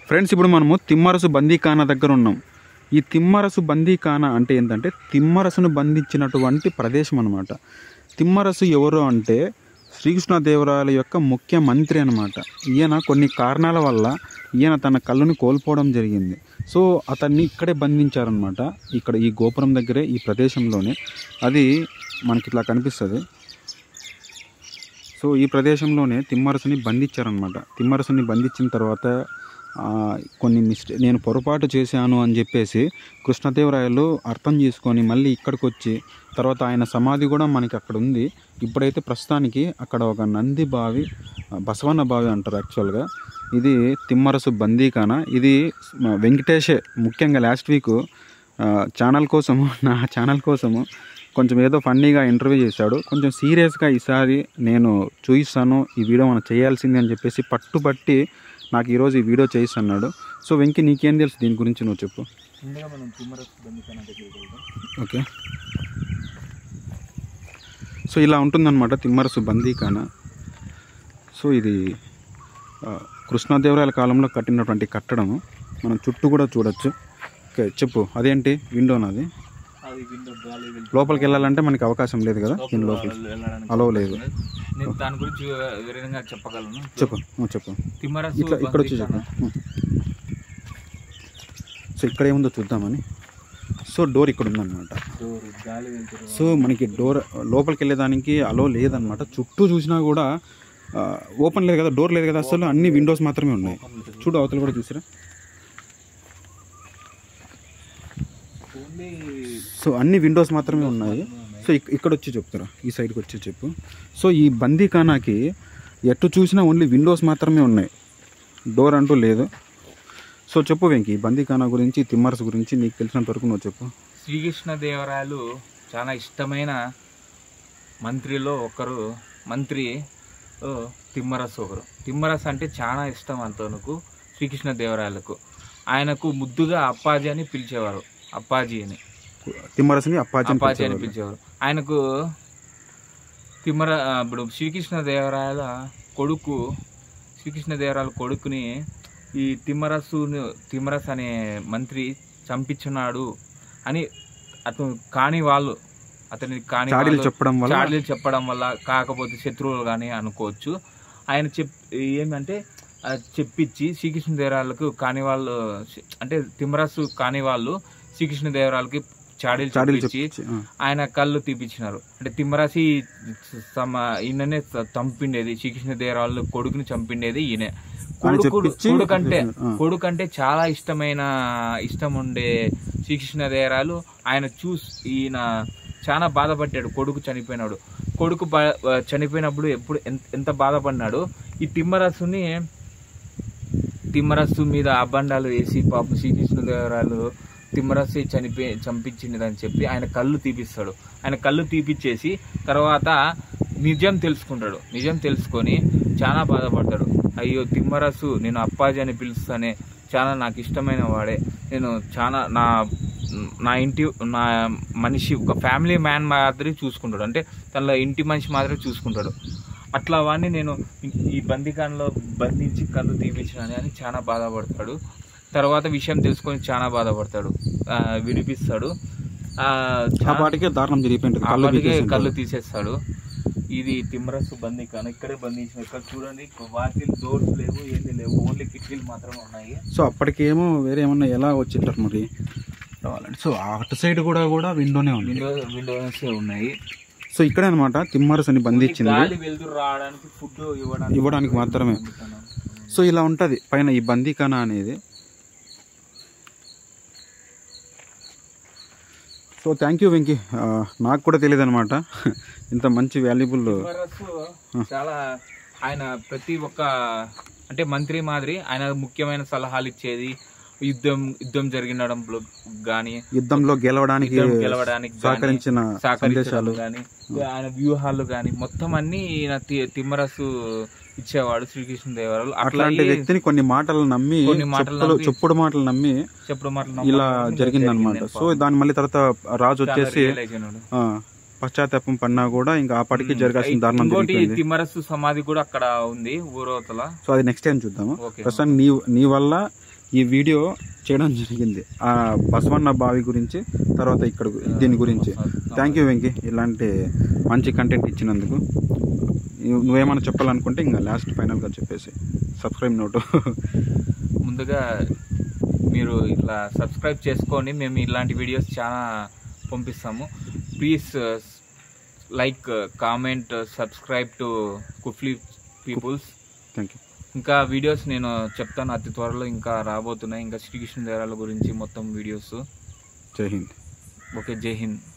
Friends ఇప్పుడు మనము తిమ్మరసు బందీఖానా దగ్గర ఉన్నాం ఈ తిమ్మరసు బందీఖానా అంటే ఏంటంటే తిమ్మరసును బంధించినటువంటి ప్రదేశం అనమాట తిమ్మరసు ఎవరు అంటే శ్రీకృష్ణదేవరాయల యొక్క ముఖ్యమంత్రి అనమాట ఈయన కొన్ని కారణాల వల్ల ఈయన తన కళ్ళుని కోల్పోవడం జరిగింది సో అతన్ని ఇక్కడే బంధించారనమాట ఇక్కడ ఈ గోపురం దగ్గరే ఈ ప్రదేశంలోనే అది మనకి ఇట్లా కనిపిస్తుంది సో ఈ ప్రదేశంలోనే తిమ్మరసుని బంధించారనమాట తిమ్మరసుని బంధించిన తర్వాత ఆ, కొన్ని మిస్టే నేను పొరపాటు చేశాను అని చెప్పేసి కృష్ణదేవరాయలు అర్థం చేసుకొని మళ్ళీ ఇక్కడికి వచ్చి తర్వాత ఆయన సమాధి కూడా మనకి అక్కడ ఉంది ఇప్పుడైతే ప్రస్తుతానికి అక్కడ ఒక నంది బావి ఆ, బసవన్న బావి అంటారు యాక్చువల్గా ఇది తిమ్మరసు బందీఖానా ఇది మ- వెంకటేషే ముఖ్యంగా లాస్ట్ వీక్ ఛానల్ కోసము నా ఛానల్ కోసము కొంచెం ఏదో ఫన్నీగా ఇంటర్వ్యూ చేశాడు కొంచెం సీరియస్గా ఈసారి నేను చూపిస్తాను ఈ వీడియో మనం చేయాల్సిందే అని చెప్పేసి పట్టుబట్టి నాకు ఈరోజు ఈ వీడియో చేయిస్తున్నాడు సో వెంకీ నీకేం తెలుసు దీని గురించి నువ్వు చెప్పు ముందుగా మనం తిమ్మరసు బందికాన దగ్గరికి వెళ్దాం ఓకే సో ఇలా ఉంటుందన్నమాట తిమ్మరసు బందీఖానా సో ఇది ఆ, కృష్ణదేవరాయల కాలంలో కట్టినటువంటి కట్టడము మనం చుట్టూ కూడా చూడొచ్చు ఓకే చెప్పు అదేంటి విండో నాది అది విండో గాలి వెళ్తుంది. లోపలికి వెళ్ళాలంటే మనకి అవకాశం లేదు కదా లోపల దీని లోపల వెళ్ళడానికి అలవ్ లేదు నేను దాని గురించి వివరంగా చెప్పగలను చెప్పు నువ్వు చెప్పు తిమ్మరసు ఇట్లా ఇక్కడ వచ్చి చెప్పు బందికాన సో ఇక్కడ ఏముందో చూద్దామని సో డోర్ ఇక్కడ ఉందన్నమాట డోర్ గాలి వెళ్తుంది సో మనకి డోర్ లోపలికి వెళ్ళేదానికి అలో లేదనమాట చుట్టూ చూసినా కూడా ఆ, ఓపెన్ లేదు కదా డోర్ లేదు కదా అసలు అన్ని విండోస్ మాత్రమే ఉన్నాయి చూడు అవతల కూడా చూసిరా ఓన్లీ సో అన్ని విండోస్ మాత్రమే ఉన్నాయి సో ఇక్- ఇక్కడ వచ్చి చెప్తారా ఈ సైడ్కి వచ్చి చెప్పు సో ఈ బందీఖానాకి ఎటు చూసినా ఓన్లీ విండోస్ మాత్రమే ఉన్నాయి డోర్ అంటూ లేదు సో చెప్పు వెంకి ఈ బందీఖానా గురించి తిమ్మర్స్ గురించి నీకు తెలిసినంత వరకు నువ్వు చెప్పు శ్రీకృష్ణదేవరాయలు చాలా ఇష్టమైన మంత్రిలో ఒకరు మంత్రి ఓ, తిమ్మరసు ఒకరు తిమ్మరసు అంటే చాలా ఇష్టం అంతనుకు శ్రీకృష్ణదేవరాయలకు ఆయనకు ముద్దుగా అప్పాజీ అని పిలిచేవారు అప్పాజీ అని తిమ్మరస్ని అప్పాజీ అని అప్పాజీ అని పిలిచేవారు. పిలిచేవారు ఆయనకు తిమ్మర ఆ, ఇప్పుడు శ్రీకృష్ణదేవరాయల కొడుకు శ్రీకృష్ణదేవరాయల కొడుకుని ఈ తిమ్మరసును తిమ్మరస్ అనే మంత్రి చంపించున్నాడు అని అతను కాని వాళ్ళు అతని కాని చాడీలు వాళ్ళు చెప్పడం వల్ల చాడీలు చెప్పడం వల్ల కాకపోతే శత్రువులు కానీ అనుకోవచ్చు ఆయన చెప్ ఏమంటే ఆ, చెప్పించి శ్రీకృష్ణదేవరాయలకు కాని వాళ్ళు అంటే తిమ్మరసు కాని వాళ్ళు శ్రీకృష్ణదేవరాయలకి చాడీలు చాడీలు చెప్పించి చెప్పి ఆ. ఆయన కళ్ళు తీపిచ్చినారు అంటే తిమ్మరాసి సమ ఈయననే చ- చంపిండేది శ్రీకృష్ణదేవరాయలు కొడుకుని చంపిండేది ఈయన కొడుకు చెప్పించి- కొడుకంటే ఆ. కొడుకంటే చాలా ఇష్టమైన ఇష్టం ఉండే శ్రీకృష్ణదేవరాయలు ఆయన చూసి ఈయన చాలా బాధపడ్డాడు కొడుకు చనిపోయినాడు కొడుకు బా- చనిపోయినప్పుడు ఎప్పుడు ఎంత- ఎంత బాధపడినాడు ఈ తిమ్మరసుని తిమ్మరస్సు మీద అబండాలు వేసి పాపం శ్రీకృష్ణదేవరాయలు తిమ్మరస్సు చనిపోయి చంపించిందని చెప్పి ఆయన కళ్ళు తీపిస్తాడు ఆయన కళ్ళు తీపిచ్చేసి తర్వాత నిజం తెలుసుకుంటాడు నిజం తెలుసుకొని చాలా బాధపడతాడు అయ్యో తిమ్మరస్సు నేను అప్పాజీ అని పిలుస్తానే చాలా నాకు ఇష్టమైన వాడే నేను చాలా నా నా ఇంటి నా మనిషి ఒక ఫ్యామిలీ మ్యాన్ మాదిరి చూసుకుంటాడు అంటే తన ఇంటి మనిషి మాదిరి చూసుకుంటాడు అట్లా వాడిని నేను ఈ- ఈ బందికాన్లో బంధించి కళ్ళు తీపించినాను అని చాలా బాధపడతాడు తర్వాత విషయం తెలుసుకొని చాలా బాధపడతాడు ఆ, విడిపిస్తాడు ఆ, ఆ చా- పాటికే దారుణం జరిగిపోయింటుంది ఆ కళ్ళు పాటికే పీకేసి కళ్ళు ఉంటారు. తీసేస్తాడు ఇది తిమ్మరసు బందికాన ఇక్కడే బంధించిన ఇక్కడ చూడండి వాకిల్ డోర్స్ లేవు ఏంది లేవు ఓన్లీ కిటికీలు మాత్రమే ఉన్నాయి సో అప్పటికేమో వేరే ఏమన్నా ఎలా వచ్చింటారు మరి రావాలంటే సో అటు సైడ్ కూడా కూడా విండోనే ఉంది విండో విండోస్ ఉన్నాయి సో ఇక్కడే అనమాట తిమ్మరస్ అని బంధించింది గాలి వెళ్తురు రావడానికి ఫుడ్ ఇవ్వడానికి ఇవ్వడానికి మాత్రమే. సో ఇలా ఉంటది పైన ఈ బందీఖానా అనేది సో థ్యాంక్ యూ వెంకీ ఆ, నాకు కూడా తెలియదు అనమాట ఇంత మంచి వాల్యుబుల్ తిమ్మరసు చాలా ఆయన ప్రతి ఒక్క అంటే మంత్రి మాదిరి ఆయన ముఖ్యమైన సలహాలు ఇచ్చేది యుద్ధం యుద్ధం జరిగినడంలో గాని యుద్ధంలో గెలవడానికి యుద్ధం గెలవడానికి గాని, సహకరించిన సహకరించడం సందేశాలు గాని ఆయన వ్యూహాలు గాని మొత్తం అన్ని ఈయన తి- తిమ్మరసు ఇచ్చేవాడు శ్రీకృష్ణదేవరాయలు అట్లాంటి అట్లా వ్యక్తిని కొన్ని మాటలు నమ్మి కొన్ని మాటలు చెప్పులు నమ్మి- చెప్పుడు మాటలు నమ్మి చెప్పుడు మాటలు ఇలా నమ్మకం జరిగిందనమాట జరిగింది సో దాని మళ్ళీ తర్వాత రాజు చాలా వచ్చేసి realize అయినాడు. ఆ, పశ్చాత్తాపం పడినా కూడా ఇంకా ఆ పాటికి జరగాల్సిన దారుణం ఇంకోటి జరిగిపోయింది తిమ్మరసు సమాధి కూడా అక్కడ ఉంది ఊరవతల సో అది నెక్స్ట్ టైం చూద్దాము ఓకే ప్రస్తుతం నీ నీ వల్ల ఈ వీడియో చేయడం జరిగింది ఆ బసవన్న బావి గురించి తర్వాత ఇక్కడ గు- దీని గురించి థ్యాంక్ యూ వెంకీ ఇలాంటి మంచి కంటెంట్ ఇచ్చినందుకు నువ్వు- నువ్వేమైనా చెప్పాలనుకుంటే ఇంకా లాస్ట్ ఫైనల్గా చెప్పేసి సబ్స్క్రైబ్ నోటు ముందుగా మీరు ఇట్లా సబ్స్క్రైబ్ చేసుకొని మేము ఇలాంటి వీడియోస్ చాలా పంపిస్తాము please like comment subscribe to కుఫ్లీ పీపుల్స్ థ్యాంక్ యూ ఇంకా వీడియోస్ నేను చెప్తాను అతి త్వరలో ఇంకా రాబోతున్నాయి ఇంకా శ్రీకృష్ణ దేవరాల గురించి మొత్తం వీడియోస్ జై హింద్ ఓకే జై హింద్